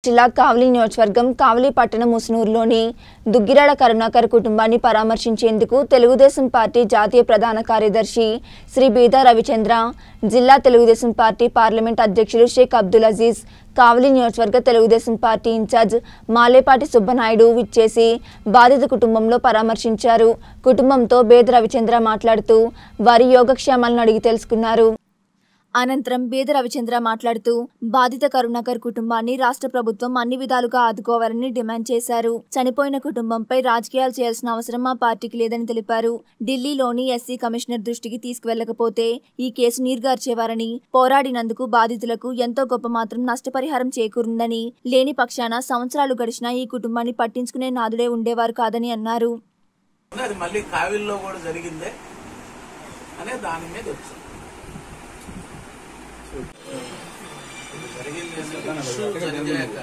జిల్లా కావలి నియోజకవర్గం కావలి పట్టణం ముసునూరులోని దుగ్గిరాడ కరుణాకర్ కుటుంబాన్ని పరామర్శించేందుకు తెలుగుదేశం పార్టీ జాతీయ ప్రధాన కార్యదర్శి శ్రీ బీదా రవిచంద్ర జిల్లా తెలుగుదేశం పార్టీ పార్లమెంట్ అధ్యక్షులు షేక్ అబ్దుల్ అజీజ్ కావలి నియోజకవర్గ తెలుగుదేశం పార్టీ ఇన్ఛార్జ్ మాలేపాటి సుబ్బనాయుడు విచ్చేసి బాధిత కుటుంబంలో పరామర్శించారు కుటుంబంతో బేద రవిచంద్ర మాట్లాడుతూ వారి యోగక్షేమాలను అడిగి తెలుసుకున్నారు అనంతరం బీద రవిచంద్ర మాట్లాడుతూ బాధిత కరుణాకర్ కుటుంబాన్ని రాష్ట్ర ప్రభుత్వం అన్ని విధాలుగా ఆదుకోవాలని డిమాండ్ చేశారు చనిపోయిన కుటుంబంపై రాజకీయాలు చేయాల్సిన అవసరం మా పార్టీకి లేదని తెలిపారు ఢిల్లీలోని ఎస్సీ కమిషనర్ దృష్టికి తీసుకువెళ్లకపోతే ఈ కేసు నీరుగార్చేవారని పోరాడినందుకు బాధితులకు ఎంతో గొప్ప మాత్రం నష్టపరిహారం చేకూరిందని లేని పక్షాన సంవత్సరాలు గడిచినా ఈ కుటుంబాన్ని పట్టించుకునే నాదుడే ఉండేవారు కాదని అన్నారు అది మళ్ళీ కావిల్లో కూడా జరిగిందే అనే దాని మీద వచ్చింది జరిగింది ఏంటంటే ఇష్యూ జరిగాక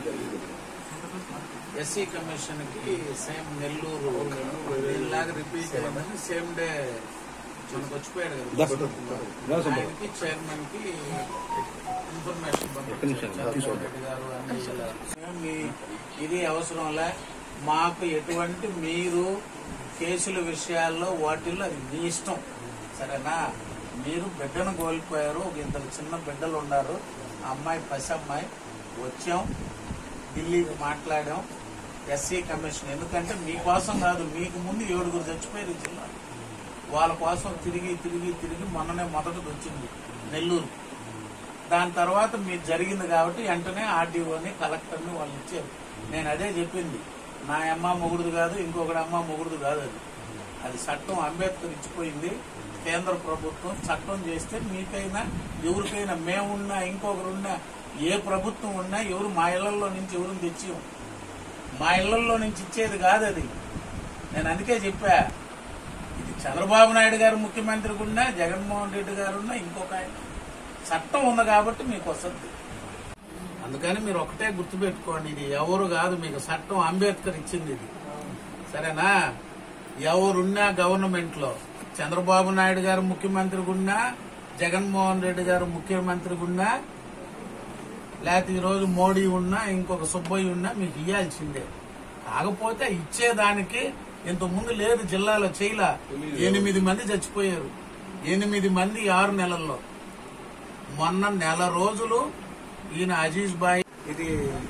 ఎస్సీ కమిషన్ కి సేమ్ నెల్లూరు ఇలాగ రిపీట్ అయిందని సేమ్ డే మనకు వచ్చిపోయాడు కదా ఆయనకి చైర్మన్ కి ఇన్ఫర్మేషన్ పంపించారు చంద్రబాబు రెడ్డి గారు అన్ని ఇలా. మీ ఇది అవసరంలే మాకు ఎటువంటి మీరు కేసుల విషయాల్లో వాటిల్లో అది మీ ఇష్టం సరేనా మీరు బిడ్డను కోల్పోయారు ఒక ఇద్దరు చిన్న బిడ్డలు ఉన్నారు ఆ అమ్మాయి పసి అమ్మాయి వచ్చాం ఢిల్లీకి మాట్లాడాం ఎస్సీ కమిషన్ ఎందుకంటే మీకోసం కాదు మీకు ముందు ఏడుగురు చచ్చిపోయారు ఈ జిల్లా వాళ్ళ కోసం తిరిగి తిరిగి తిరిగి మొన్ననే మొదటికి వచ్చింది నెల్లూరు దాని తర్వాత మీరు జరిగింది కాబట్టి వెంటనే ఆర్డీఓని కలెక్టర్ని వాళ్ళు ఇచ్చారు నేను అదే చెప్పింది నా అమ్మ మొగుడుది కాదు ఇంకొకటి అమ్మ మొగుడుది కాదు అది అది చట్టం అంబేద్కర్ ఇచ్చిపోయింది కేంద్ర ప్రభుత్వం చట్టం చేస్తే మీకైనా ఎవరికైనా మేమున్నా ఇంకొకరున్నా ఏ ప్రభుత్వం ఉన్నా ఎవరు మా ఇళ్లలో నుంచి ఎవరిని తెచ్చి మా ఇళ్లలో నుంచి ఇచ్చేది కాదు అది నేను అందుకే చెప్పా ఇది చంద్రబాబు నాయుడు గారు ముఖ్యమంత్రికి ఉన్నా జగన్మోహన్ రెడ్డి గారు ఉన్నా ఇంకొక ఆయన చట్టం ఉంది కాబట్టి మీకు వస్తుంది అందుకని మీరు ఒకటే గుర్తుపెట్టుకోండి ఇది ఎవరు కాదు మీకు చట్టం అంబేద్కర్ ఇచ్చింది ఇది సరేనా ఎవరున్నా గవర్నమెంట్ లో చంద్రబాబు నాయుడు గారు ముఖ్యమంత్రికి ఉన్నా జగన్మోహన్ రెడ్డి గారు ముఖ్యమంత్రికి ఉన్నా లేకపోతే ఈ రోజు మోడీ ఉన్నా ఇంకొక సుబ్బయ్య ఉన్నా మీకు ఇవ్వాల్సిందే కాకపోతే ఇచ్చేదానికి ఇంత ముందు లేదు జిల్లాలో చేయలా ఎనిమిది మంది చచ్చిపోయారు ఎనిమిది మంది ఆరు నెలల్లో మొన్న నెల రోజులు ఈయన అజీజ్ బాయ్ ఇది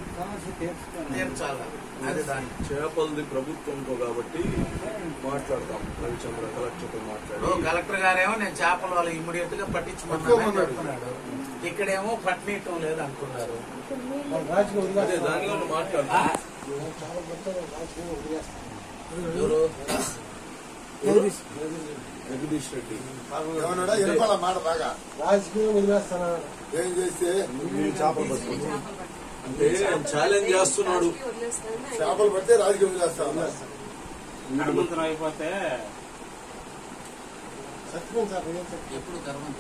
తీర్చాల అది దాని చేపలది ప్రభుత్వంతో కాబట్టి మాట్లాడదాం రవిచంద్ర కలెక్టర్తో ఇప్పుడు మాట్లాడి కలెక్టర్ గారేమో నేను చేపలు వాళ్ళు ఇమ్మీడియట్ గా పట్టించమన్నాను చెప్తున్నాడు ఇక్కడేమో పట్టినీయటం లేదు అంటున్నారు అదే దానిలో మాట్లాడదాం ఎవరు జగదీష్ రెడ్డి ఏమన్నాడా వినపాల మాట బాగా రాజకీయం వదిలేస్తానా ఏం చేస్తే చేపలు పట్టుకుంటాం అంటే ఛాలెంజ్ చేస్తున్నాడు చేపలు పడితే రాజకీయం చేస్తా హనుమంతుడు అయిపోతే సత్యం సార్ ఏం సార్ ఎప్పుడు గర్వం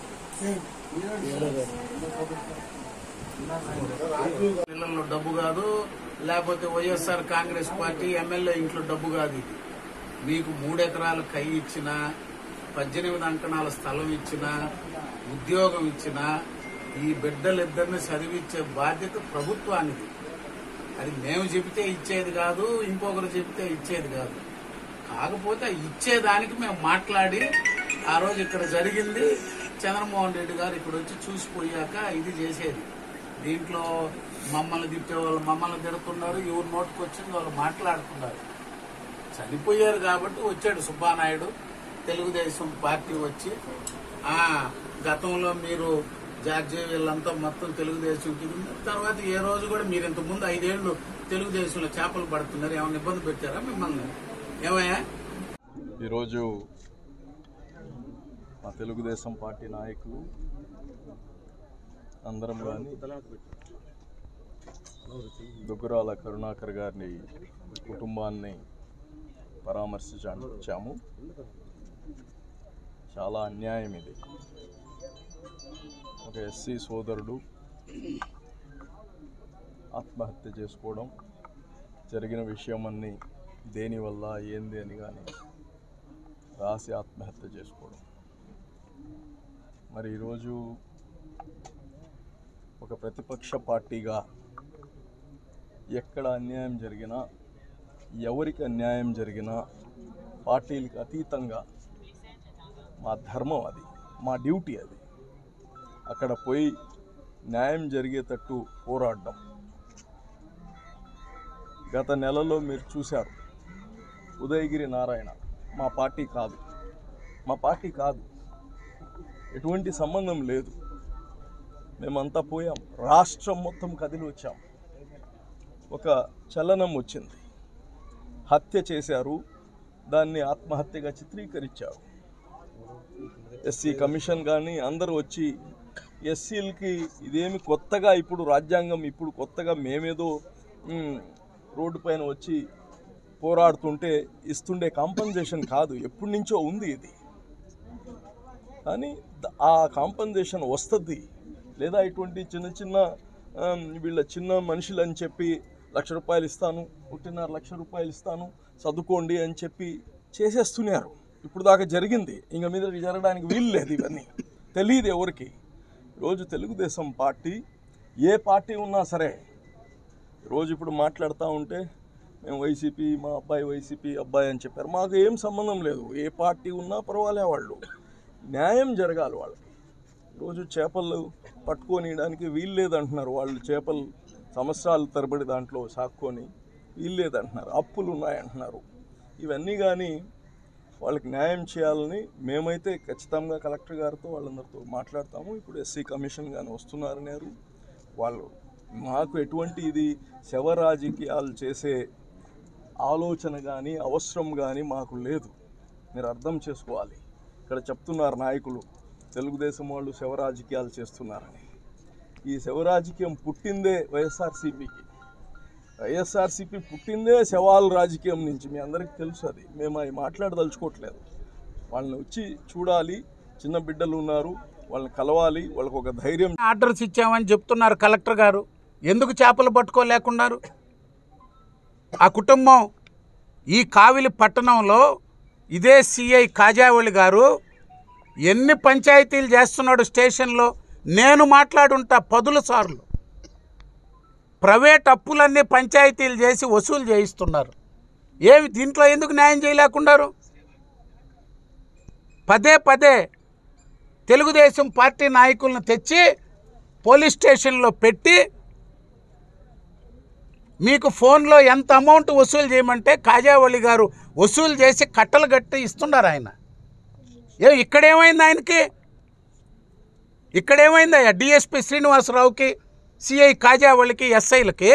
ఇళ్లలో డబ్బు కాదు లేకపోతే వైఎస్ఆర్ కాంగ్రెస్ పార్టీ ఎమ్మెల్యే ఇంట్లో డబ్బు కాదు ఇది మీకు మూడెకరాలు కై ఇచ్చినా పద్దెనిమిది అంకణాల స్థలం ఇచ్చినా ఉద్యోగం ఇచ్చినా ఈ బిడ్డలిద్దరిని చదివించే బాధ్యత ప్రభుత్వానికి అది మేము చెబితే ఇచ్చేది కాదు ఇంకొకరు చెబితే ఇచ్చేది కాదు కాకపోతే ఇచ్చేదానికి మేము మాట్లాడి ఆ రోజు ఇక్కడ జరిగింది చంద్రమోహన్ రెడ్డి గారు ఇక్కడ వచ్చి చూసిపోయాక ఇది చేసేది దీంట్లో మమ్మల్ని తిట్టేవాళ్ళు మమ్మల్ని తిడుతున్నారు ఎవరు నోటికి వచ్చింది వాళ్ళు మాట్లాడుతున్నారు చనిపోయారు కాబట్టి వచ్చాడు సుబ్బానాయుడు తెలుగుదేశం పార్టీ వచ్చి ఆ గతంలో మీరు జార్జి వీళ్ళంతా మొత్తం తెలుగుదేశం తర్వాత ఏ రోజు కూడా మీరు ఇంత ముందు ఐదేళ్లు తెలుగుదేశంలో చేపలు పడుతున్నారు ఏమైనా ఇబ్బంది పెట్టారా మిమ్మల్ని ఏమయ్యా ఈరోజు మా తెలుగుదేశం పార్టీ నాయకులు అందరం కానీ దుగ్గురాల కరుణాకర్ గారిని కుటుంబాన్ని పరామర్శించాము చాలా అన్యాయం ఇది ఒక ఎస్సీ సోదరుడు ఆత్మహత్య చేసుకోవడం జరిగిన విషయం అన్నీ దేనివల్ల ఏంది అని కానీ రాసి ఆత్మహత్య చేసుకోవడం మరి ఈరోజు ఒక ప్రతిపక్ష పార్టీగా ఎక్కడ అన్యాయం జరిగినా ఎవరికి అన్యాయం జరిగినా పార్టీలకు అతీతంగా మా ధర్మం అది మా డ్యూటీ అది అక్కడ పోయి న్యాయం జరిగేటట్టు పోరాడడం గత నెలలో మీరు చూశారు ఉదయగిరి నారాయణ మా పార్టీ కాదు మా పార్టీ కాదు ఎటువంటి సంబంధం లేదు మేమంతా పోయాం రాష్ట్రం మొత్తం కదిలి వచ్చాం ఒక చలనం వచ్చింది హత్య చేశారు దాన్ని ఆత్మహత్యగా చిత్రీకరించారు ఎస్సీ కమిషన్ కానీ అందరూ వచ్చి ఎస్సీలకి ఇదేమి కొత్తగా ఇప్పుడు రాజ్యాంగం ఇప్పుడు కొత్తగా మేమేదో మ్, రోడ్డు పైన వచ్చి పోరాడుతుంటే ఇస్తుండే కాంపన్సేషన్ కాదు ఎప్పటి నుంచో ఉంది ఇది కానీ ద- ఆ కాంపన్సేషన్ వస్తుంది లేదా ఇటువంటి చిన్న చిన్న ఆమ్, వీళ్ళ చిన్న మనుషులు అని చెప్పి లక్ష రూపాయలు ఇస్తాను ఒకటిన్నర లక్ష రూపాయలు ఇస్తాను చదువుకోండి అని చెప్పి చేసేస్తున్నారు ఇప్పుడు దాకా జరిగింది ఇంక మీద జరగడానికి వీలు లేదు ఇవన్నీ తెలియదు ఎవరికి ఈరోజు తెలుగుదేశం పార్టీ ఏ పార్టీ ఉన్నా సరే రోజు ఇప్పుడు మాట్లాడుతూ ఉంటే మేము వైసీపీ మా అబ్బాయి వైసీపీ అబ్బాయి అని చెప్పారు మాకు ఏం సంబంధం లేదు ఏ పార్టీ ఉన్నా పర్వాలే వాళ్ళు న్యాయం జరగాలి వాళ్ళకి రోజు చేపలు పట్టుకొనియడానికి వీలు లేదంటున్నారు వాళ్ళు చేపలు సంవత్సరాల తరబడి దాంట్లో సాక్కొని వీలు లేదంటున్నారు అప్పులు ఉన్నాయంటున్నారు ఇవన్నీ కానీ వాళ్ళకి న్యాయం చేయాలని మేమైతే ఖచ్చితంగా కలెక్టర్ గారితో వాళ్ళందరితో మాట్లాడతాము ఇప్పుడు ఎస్సీ కమిషన్ కానీ వస్తున్నారన్నారు వాళ్ళు మాకు ఎటువంటి ఇది శవ రాజకీయాలు చేసే ఆలోచన కానీ అవసరం కానీ మాకు లేదు మీరు అర్థం చేసుకోవాలి ఇక్కడ చెప్తున్నారు నాయకులు తెలుగుదేశం వాళ్ళు శవ రాజకీయాలు చేస్తున్నారని ఈ శవ రాజకీయం పుట్టిందే వైఎస్ఆర్సీపీకి వైఎస్ఆర్సీపీ పుట్టిందే శవాల రాజకీయం నుంచి మీ అందరికీ తెలుసు అది మేము అవి మాట్లాడదలుచుకోవట్లేదు వాళ్ళని వచ్చి చూడాలి చిన్న బిడ్డలు ఉన్నారు వాళ్ళని కలవాలి వాళ్ళకి ఒక ధైర్యం ఆర్డర్స్ ఇచ్చామని చెప్తున్నారు కలెక్టర్ గారు ఎందుకు చేపలు పట్టుకోలేకున్నారు ఆ కుటుంబం ఈ కావిలి పట్టణంలో ఇదే సిఐ కాజావళి గారు ఎన్ని పంచాయతీలు చేస్తున్నాడు స్టేషన్లో నేను మాట్లాడుంటా పదుల సార్లు ప్రైవేట్ అప్పులన్నీ పంచాయతీలు చేసి వసూలు చేయిస్తున్నారు ఏమి దీంట్లో ఎందుకు న్యాయం చేయలేకున్నారు పదే పదే తెలుగుదేశం పార్టీ నాయకులను తెచ్చి పోలీస్ స్టేషన్లో పెట్టి మీకు ఫోన్లో ఎంత అమౌంట్ వసూలు చేయమంటే కాజావళి గారు వసూలు చేసి కట్టలు కట్టి ఇస్తున్నారు ఆయన ఏ ఇక్కడేమైంది ఆయనకి ఇక్కడేమైందయ్యా డిఎస్పి శ్రీనివాసరావుకి సిఐ కాజావళికి ఎస్ఐలకి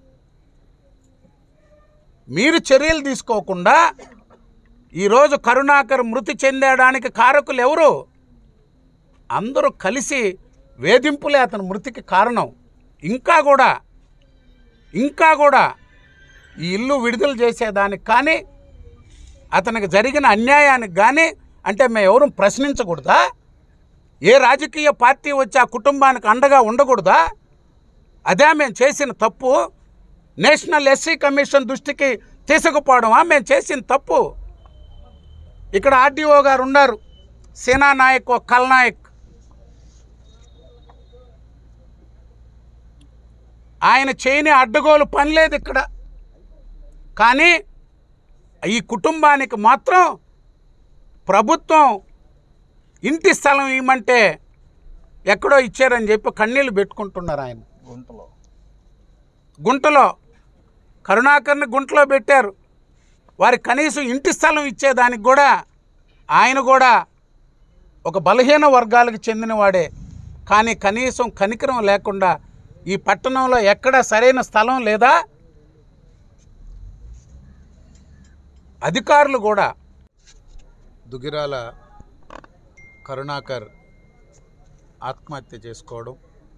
మీరు చర్యలు తీసుకోకుండా ఈరోజు కరుణాకర్ మృతి చెందడానికి కారకులు ఎవరు అందరూ కలిసి వేధింపులే అతని మృతికి కారణం ఇంకా కూడా ఇంకా కూడా ఈ ఇల్లు విడుదల చేసేదానికి కానీ అతనికి జరిగిన అన్యాయానికి కానీ అంటే మేము ఎవరు ప్రశ్నించకూడదా ఏ రాజకీయ పార్టీ వచ్చి ఆ కుటుంబానికి అండగా ఉండకూడదా అదే మేము చేసిన తప్పు నేషనల్ ఎస్సీ కమిషన్ దృష్టికి తీసుకుపోవడమా మేము చేసిన తప్పు ఇక్కడ ఆర్డీఓ గారు ఉన్నారు సేనా నాయక్ ఓ కల్నాయక్ ఆయన చేయని అడ్డగోలు పని లేదు ఇక్కడ కానీ ఈ కుటుంబానికి మాత్రం ప్రభుత్వం ఇంటి స్థలం ఇవ్వమంటే ఎక్కడో ఇచ్చారని చెప్పి కన్నీళ్ళు పెట్టుకుంటున్నారు ఆయన గుంటలో గుంటలో కరుణాకర్ని గుంటలో పెట్టారు వారి కనీసం ఇంటి స్థలం ఇచ్చేదానికి కూడా ఆయన కూడా ఒక బలహీన వర్గాలకు చెందినవాడే కానీ కనీసం కనికరం లేకుండా ఈ పట్టణంలో ఎక్కడ సరైన స్థలం లేదా అధికారులు కూడా దుగిరాల కరుణాకర్ ఆత్మహత్య చేసుకోవడం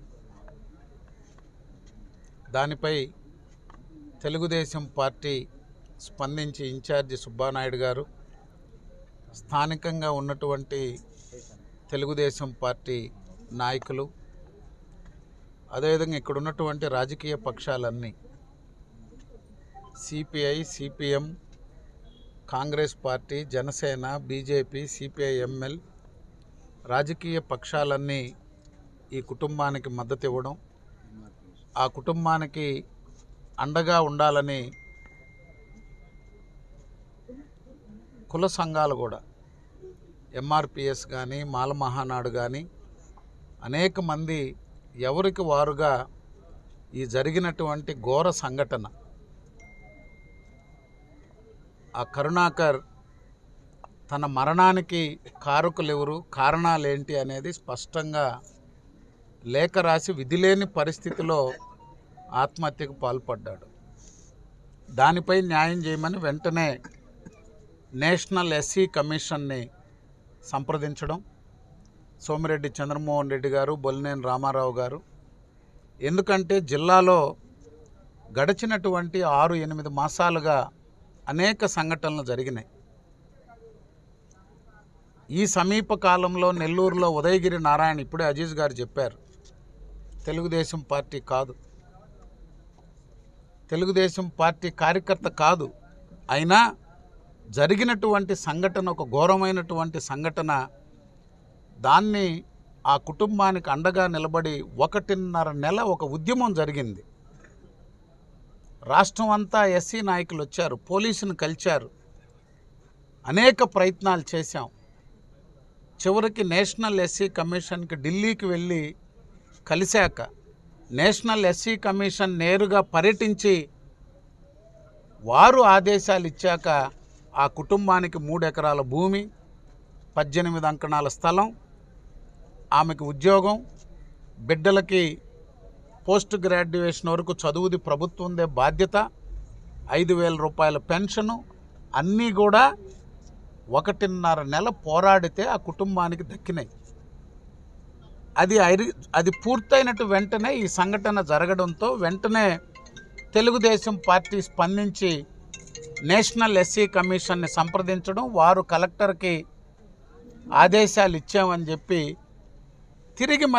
దానిపై తెలుగుదేశం పార్టీ స్పందించి ఇన్ఛార్జి సుబ్బానాయుడు గారు స్థానికంగా ఉన్నటువంటి తెలుగుదేశం పార్టీ నాయకులు అదేవిధంగా ఇక్కడ ఉన్నటువంటి రాజకీయ పక్షాలన్నీ CPI CPM Congress party Janasena BJP CPI ML రాజకీయ పక్షాలన్నీ ఈ కుటుంబానికి మద్దతు ఇవ్వడం ఆ కుటుంబానికి అండగా ఉండాలని కుల సంఘాలు కూడా ఎంఆర్పిఎస్ కానీ మాల మహానాడు కానీ అనేక మంది ఎవరికి వారుగా ఈ జరిగినటువంటి ఘోర సంఘటన ఆ కరుణాకర్ తన మరణానికి కారకులు ఎవరు కారణాలు ఏంటి అనేది స్పష్టంగా లేఖ రాసి విధిలేని పరిస్థితిలో ఆత్మహత్యకు పాల్పడ్డాడు దానిపై న్యాయం చేయమని వెంటనే నేషనల్ ఎస్సీ కమిషన్ని సంప్రదించడం సోమిరెడ్డి చంద్రమోహన్ రెడ్డి గారు బొల్లినేని రామారావు గారు ఎందుకంటే జిల్లాలో గడిచినటువంటి ఆరు ఎనిమిది మాసాలుగా అనేక సంఘటనలు జరిగినాయి ఈ సమీప కాలంలో నెల్లూరులో ఉదయగిరి నారాయణ ఇప్పుడే అజీజ్ గారు చెప్పారు తెలుగుదేశం పార్టీ కాదు తెలుగుదేశం పార్టీ కార్యకర్త కాదు అయినా జరిగినటువంటి సంఘటన ఒక ఘోరమైనటువంటి సంఘటన దాన్ని ఆ కుటుంబానికి అండగా నిలబడి ఒకటిన్నర నెల ఒక ఉద్యమం జరిగింది రాష్ట్రం అంతా ఎస్సీ నాయకులు వచ్చారు పోలీసును కలిచారు అనేక ప్రయత్నాలు చేశాం చివరికి నేషనల్ ఎస్సీ కమిషన్కి ఢిల్లీకి వెళ్ళి కలిశాక నేషనల్ ఎస్సీ కమిషన్ నేరుగా పర్యటించి వారు ఆదేశాలు ఇచ్చాక ఆ కుటుంబానికి మూడు ఎకరాల భూమి పద్దెనిమిది అంకణాల స్థలం ఆమెకు ఉద్యోగం బిడ్డలకి పోస్ట్ గ్రాడ్యుయేషన్ వరకు చదువుది ప్రభుత్వందే బాధ్యత ఐదు వేల రూపాయల పెన్షను అన్నీ కూడా ఒకటిన్నర నెల పోరాడితే ఆ కుటుంబానికి దక్కినాయి అది ఐరి- అది పూర్తయినట్టు వెంటనే ఈ సంఘటన జరగడంతో వెంటనే తెలుగుదేశం పార్టీ స్పందించి నేషనల్ ఎస్సీ కమిషన్ని సంప్రదించడం వారు కలెక్టర్కి ఆదేశాలు ఇచ్చామని చెప్పి తిరిగి